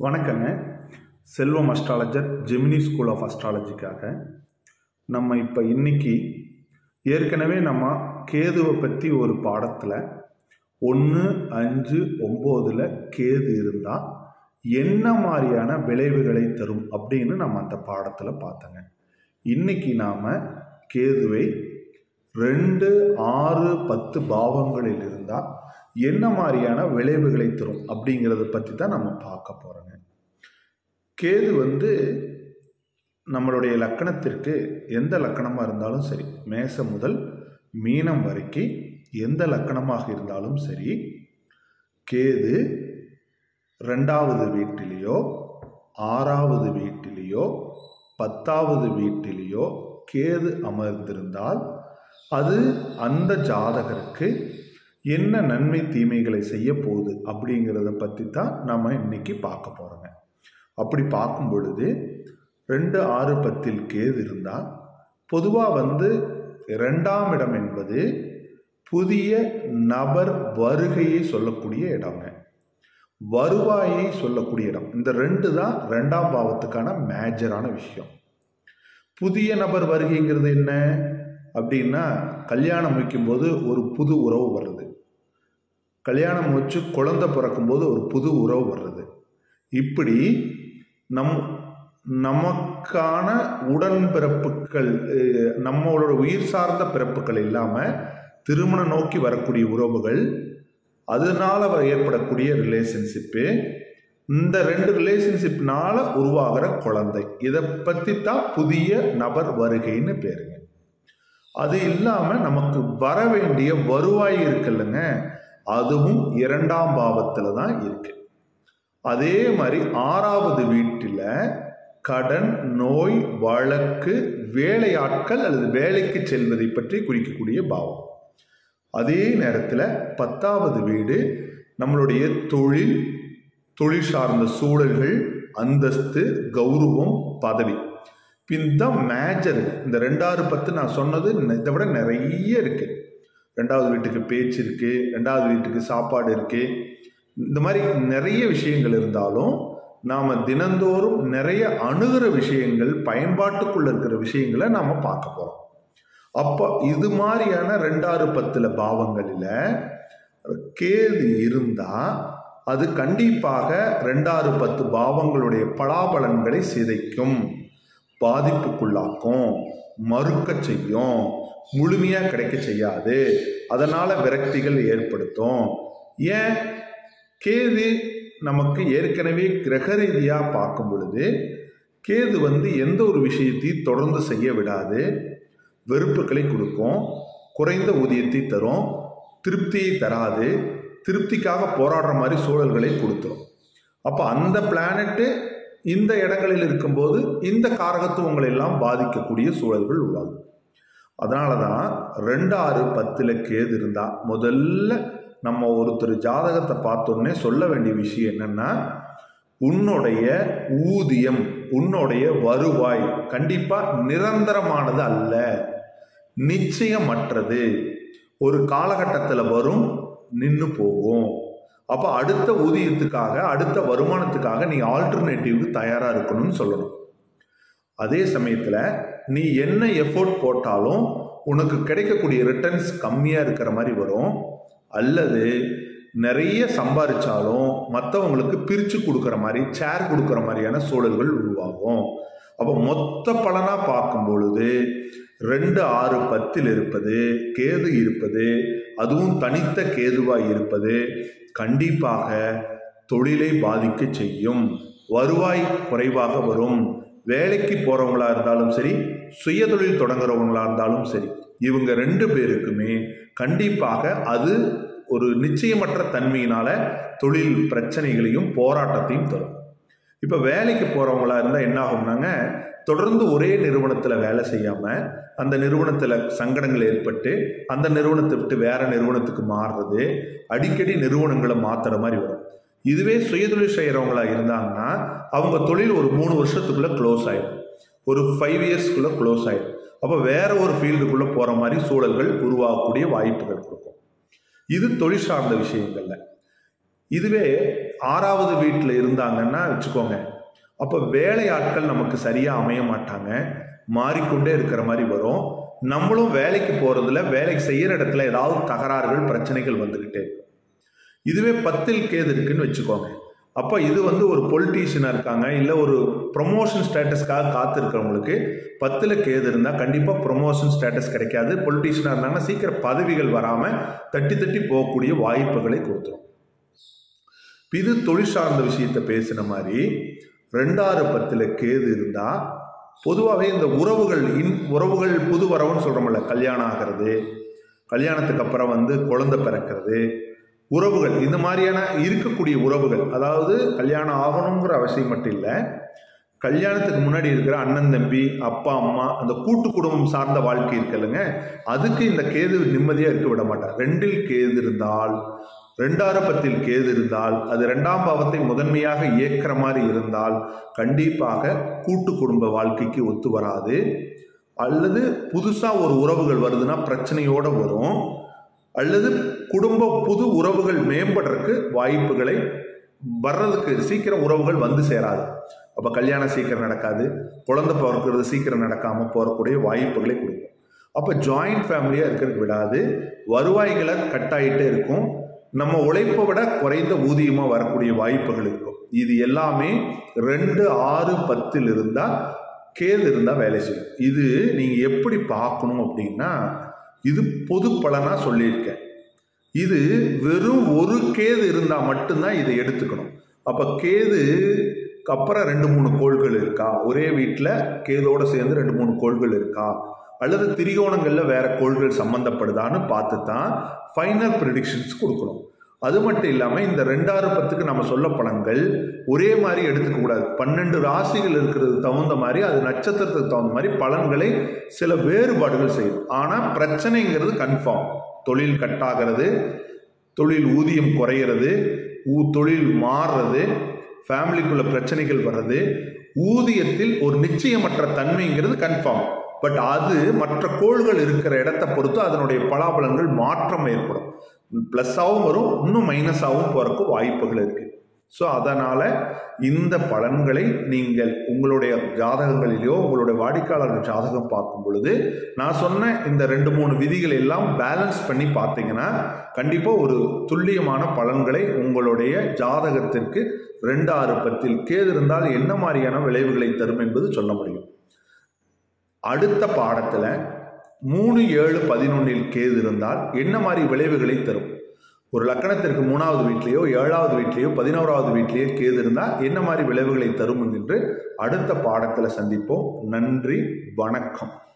வணக்கங்க Selvam astrologer Gemini school of அஸ்ட்ராலஜிக்காக நம்ம இப்போ இன்னைக்கு ஏற்கனவே நம்ம கேதுவை பற்றி ஒரு பாடத்தில் ஒன்று அஞ்சு ஒம்போதில் கேது இருந்தால் என்ன மாதிரியான விளைவுகளை தரும் அப்படின்னு நம்ம அந்த பாடத்தில் பார்த்தோங்க இன்னைக்கு நாம் கேதுவை ரெண்டு ஆறு பத்து பாவங்களில் இருந்தால் என்ன மாதிரியான விளைவுகளை தரும் அப்படிங்கிறத பற்றி தான் நம்ம பார்க்க போகிறோங்க கேது வந்து நம்மளுடைய லக்கணத்திற்கு எந்த லக்கணமாக இருந்தாலும் சரி மேசம் முதல் மீனம் வரைக்கும் எந்த லக்கணமாக இருந்தாலும் சரி கேது ரெண்டாவது வீட்டிலேயோ ஆறாவது வீட்டிலேயோ பத்தாவது வீட்டிலேயோ கேது அமர்ந்திருந்தால் அது அந்த ஜாதகருக்கு என்ன நன்மை தீமைகளை செய்ய போகுது அப்படிங்கிறத பற்றி தான் நம்ம இன்னைக்கு பார்க்க போகிறோங்க அப்படி பார்க்கும் பொழுது ரெண்டு ஆறு பத்தில் கேது இருந்தால் பொதுவாக வந்து ரெண்டாம் இடம் என்பது புதிய நபர் வருகையை சொல்லக்கூடிய இடங்க வருவாயை சொல்லக்கூடிய இடம் இந்த ரெண்டு தான் ரெண்டாம் பாவத்துக்கான மேஜரான விஷயம் புதிய நபர் வருகைங்கிறது என்ன அப்படின்னா கல்யாணம் வைக்கும்போது ஒரு புது உறவு வருது கல்யாணம் வச்சு குழந்தை பிறக்கும்போது ஒரு புது உறவு வர்றது இப்படி நம் நமக்கான உடன்பிறப்புகள் அஹ், நம்மளோட உயிர் சார்ந்த பிறப்புகள் இல்லாமல் திருமணம் நோக்கி வரக்கூடிய உறவுகள் அதனால வ- ஏற்படக்கூடிய ரிலேஷன்ஷிப்பு இந்த ரெண்டு ரிலேஷன்ஷிப்னால உருவாகிற குழந்தை இதை பற்றி தான் புதிய நபர் வருகைன்னு பேருங்க அது இல்லாமல் நமக்கு வர வேண்டிய வருவாய் இருக்குல்லங்க அதுவும் இரண்டாம் பாவத்தில் தான் இருக்கு அதே மாதிரி ஆறாவது வீட்டில் கடன் நோய் வழக்கு வேலையாட்கள் அல்லது வேலைக்கு செல்வதை பற்றி குறிக்கக்கூடிய பாவம் அதே நேரத்தில் பத்தாவது வீடு நம்மளுடைய தொழில் தொழில் சார்ந்த சூழல்கள் அந்தஸ்து கௌரவம் பதவி இந்த மேஜர் இந்த ரெண்டாறு பத்து நான் சொன்னது இதை விட நிறைய இருக்கு ரெண்டாவது வீட்டுக்கு பேச்சு இருக்கு ரெண்டாவது வீட்டுக்கு சாப்பாடு இருக்கு இந்த மாதிரி நிறைய விஷயங்கள் இருந்தாலும் நாம் தினந்தோறும் நிறைய அணுகிற விஷயங்கள் பயன்பாட்டுக்குள்ள இருக்கிற விஷயங்களை நாம் பார்க்க போகிறோம் அப்போ இது மாதிரியான ரெண்டாறு பத்தில் பாவங்களில் கேது இருந்தால் அது கண்டிப்பாக ரெண்டாறு பத்து பாவங்களுடைய பலாபலன்களை சிதைக்கும் பாதிப்புக்குள்ளாக்கும் மறுக்க செய்யும் முழுமையாக கிடைக்க செய்யாது அதனால் விரக்திகள் ஏற்படுத்தும் ஏன் கேது நமக்கு ஏற்கனவே கிரக ரீதியாக பார்க்கும் பொழுது கேது வந்து எந்த ஒரு விஷயத்தையும் தொடர்ந்து செய்ய விடாது வெறுப்புகளை கொடுக்கும் குறைந்த ஊதியத்தை தரும் திருப்தியை தராது திருப்திக்காக போராடுற மாதிரி சூழல்களை கொடுத்துரும் அப்போ அந்த பிளானட்டு இந்த இடங்களில் இருக்கும்போது இந்த காரகத்துவங்களை எல்லாம் பாதிக்கக்கூடிய சூழல்கள் உருவாகும் அதனால தான் ரெண்டு ஆறு பத்தில் கேது இருந்தா முதல்ல நம்ம ஒருத்தர் ஜாதகத்தை பார்த்தோன்னே சொல்ல வேண்டிய விஷயம் என்னன்னா உன்னுடைய ஊதியம் உன்னுடைய வருவாய் கண்டிப்பா நிரந்தரமானது அல்ல நிச்சயமற்றது ஒரு காலகட்டத்தில் வரும் நின்று போகும் அப்போ அடுத்த ஊதியத்துக்காக அடுத்த வருமானத்துக்காக நீ ஆல்டர்னேட்டிவ்க்கு தயாராக இருக்கணும்னு சொல்லணும் அதே சமயத்தில் நீ என்ன எஃபோர்ட் போட்டாலும் உனக்கு கிடைக்கக்கூடிய ரிட்டர்ன்ஸ் கம்மியாக இருக்கிற மாதிரி வரும் அல்லது நிறைய சம்பாதிச்சாலும் மற்றவங்களுக்கு பிரித்து கொடுக்குற மாதிரி சேர் கொடுக்குற மாதிரியான சூழல்கள் உருவாகும் அப்போ மொத்த பலனாக பார்க்கும் பொழுது ரெண்டு ஆறு பத்தில் இருப்பது கேது இருப்பது அதுவும் தனித்த கேதுவாய் இருப்பது கண்டிப்பாக தொழிலை பாதிக்க செய்யும் வருவாய் குறைவாக வரும் வேலைக்கு போகிறவங்களா இருந்தாலும் சரி சுயதொழில் தொடங்குறவங்களா இருந்தாலும் சரி இவங்க ரெண்டு பேருக்குமே கண்டிப்பாக அது ஒரு நிச்சயமற்ற தன்மையினால தொழில் பிரச்சனைகளையும் போராட்டத்தையும் தரும் இப்போ வேலைக்கு போகிறவங்களா இருந்தால் என்ன ஆகும்னாங்க தொடர்ந்து ஒரே நிறுவனத்தில் வேலை செய்யாமல் அந்த நிறுவனத்தில் சங்கடங்கள் ஏற்பட்டு அந்த நிறுவனத்தை விட்டு வேற நிறுவனத்துக்கு மாறுறது அடிக்கடி நிறுவனங்களை மாற்றுற மாதிரி வரும் இதுவே சுயதொழில் செய்கிறவங்களா இருந்தாங்கன்னா அவங்க தொழில் ஒரு மூணு வருஷத்துக்குள்ளே க்ளோஸ் ஆயிடும் ஒரு ஃபைவ் இயர்ஸ்க்குள்ளே க்ளோஸ் ஆயிடும் அப்போ வேற ஒரு ஃபீல்டுக்குள்ளே போகிற மாதிரி சூழல்கள் உருவாகக்கூடிய வாய்ப்புகள் கொடுக்கும் இது தொழில் சார்ந்த விஷயங்கள்ல இதுவே ஆறாவது வீட்டில் இருந்தாங்கன்னா வச்சுக்கோங்க அப்போ வேலையாட்கள் நமக்கு சரியாக அமைய மாட்டாங்க மாறிக்கொண்டே இருக்கிற மாதிரி வரும் நம்மளும் வேலைக்கு போகிறதுல வேலைக்கு செய்கிற இடத்துல ஏதாவது தகராறுகள் பிரச்சனைகள் வந்துக்கிட்டே இருக்கும் இதுவே பத்தில் கேது இருக்குன்னு வச்சுக்கோங்க அப்போ இது வந்து ஒரு பொலிட்டீஷியனாக இருக்காங்க இல்லை ஒரு ப்ரொமோஷன் ஸ்டேட்டஸ்க்காக காத்திருக்கிறவங்களுக்கு பத்தில் கேது இருந்தால் கண்டிப்பாக ப்ரொமோஷன் ஸ்டேட்டஸ் கிடைக்காது பொலிட்டீஷியனாக இருந்தாங்கன்னா சீக்கிரம் பதவிகள் வராமல் தட்டி தட்டி போகக்கூடிய வாய்ப்புகளை கொடுத்துரும் இது தொழில் சார்ந்த விஷயத்தை பேசின மாதிரி ரெண்டாறு பத்தில் கேது இருந்தால் பொதுவாகவே இந்த உறவுகள் இன் உறவுகள் புது வரவுன்னு சொல்கிறோம்ல கல்யாணம் ஆகிறது கல்யாணத்துக்கு அப்புறம் வந்து குழந்தை பிறக்கிறது உறவுகள் இந்த மாதிரியான இருக்கக்கூடிய உறவுகள் அதாவது கல்யாணம் ஆகணுங்கிற அவசியம் மட்டும் இல்லை கல்யாணத்துக்கு முன்னாடி இருக்கிற அண்ணன் தம்பி அப்பா அம்மா அந்த கூட்டு குடும்பம் சார்ந்த வாழ்க்கை இருக்குல்லங்க அதுக்கு இந்த கேது நிம்மதியாக இருக்க விட மாட்டார் ரெண்டில் கேது இருந்தால் ரெண்டாறு பத்தில் கேது இருந்தால் அது ரெண்டாம் பாவத்தை முதன்மையாக இயக்கிற மாதிரி இருந்தால் கண்டிப்பாக கூட்டு குடும்ப வாழ்க்கைக்கு ஒத்து வராது அல்லது புதுசாக ஒரு உறவுகள் வருதுன்னா பிரச்சனையோடு வரும் அல்லது குடும்ப புது உறவுகள் மேம்படுறதுக்கு வாய்ப்புகளை வர்றதுக்கு சீக்கிரம் உறவுகள் வந்து சேராது அப்போ கல்யாணம் சீக்கிரம் நடக்காது குழந்தை பிறக்கிறது சீக்கிரம் நடக்காமல் போகக்கூடிய வாய்ப்புகளை கொடுக்கும் அப்போ ஜாயிண்ட் ஃபேமிலியாக இருக்கிறதுக்கு விடாது வருவாய்களை கட்டாயிட்டே இருக்கும் நம்ம உழைப்பை விட குறைந்த ஊதியமாக வரக்கூடிய வாய்ப்புகள் இருக்கும் இது எல்லாமே ரெண்டு ஆறு பத்தில் இருந்தால் கேது இருந்தால் வேலை செய்யும் இது நீங்கள் எப்படி பார்க்கணும் அப்படின்னா இது பொது பலனாக சொல்லியிருக்கேன் இது வெறும் ஒரு கேது இருந்தால் மட்டும்தான் இதை எடுத்துக்கணும் அப்போ கேது அப்புறம் ரெண்டு மூணு கோள்கள் இருக்கா ஒரே வீட்டில் கேதோடு சேர்ந்து ரெண்டு மூணு கோள்கள் இருக்கா அல்லது திரிகோணங்களில் வேற கோள்கள் சம்மந்தப்படுதான்னு பார்த்து தான் ஃபைனல் ப்ரிடிக்ஷன்ஸ் கொடுக்கணும் அது மட்டும் இல்லாமல் இந்த ரெண்டாறு பத்துக்கு நம்ம சொல்ல பலன்கள் ஒரே மாதிரி எடுத்துக்க கூடாது பன்னெண்டு ராசிகள் இருக்கிறது தகுந்த மாதிரி அது நட்சத்திரத்துக்கு தகுந்த மாதிரி பலன்களை சில வேறுபாடுகள் செய்யும் ஆனால் பிரச்சனைங்கிறது கன்ஃபார்ம் தொழில் கட்டாகிறது தொழில் ஊதியம் குறையிறது ஊ தொழில் மாறுறது ஃபேமிலிக்குள்ள பிரச்சனைகள் வர்றது ஊதியத்தில் ஒரு நிச்சயமற்ற தன்மைங்கிறது கன்ஃபார்ம் பட் அது மற்ற கோள்கள் இருக்கிற இடத்த பொறுத்து அதனுடைய பலாபலன்கள் மாற்றம் ஏற்படும் ப்ளஸ்ஸாகவும் வரும் இன்னும் மைனஸாகவும் போகிறக்கு வாய்ப்புகள் இருக்குது ஸோ அதனால் இந்த பலன்களை நீங்கள் உங்களுடைய ஜாதகங்களிலேயோ உங்களுடைய வாடிக்கையாளர்கள் ஜாதகம் பார்க்கும் பொழுது நான் சொன்ன இந்த ரெண்டு மூணு விதிகள் எல்லாம் பேலன்ஸ் பண்ணி பார்த்தீங்கன்னா கண்டிப்பாக ஒரு துல்லியமான பலன்களை உங்களுடைய ஜாதகத்திற்கு ரெண்டு ஆறு பத்தில் கேது இருந்தால் என்ன மாதிரியான விளைவுகளை தரும் என்பது சொல்ல முடியும் அடுத்த பாடத்தில் மூணு ஏழு பதினொன்றில் கேது இருந்தால் என்ன மாதிரி விளைவுகளை தரும் ஒரு லக்கணத்திற்கு மூணாவது வீட்லேயோ ஏழாவது வீட்லேயோ பதினோராவது வீட்லேயோ கேது இருந்தால் என்ன மாதிரி விளைவுகளை தரும் என்று அடுத்த பாடத்தில் சந்திப்போம் நன்றி வணக்கம்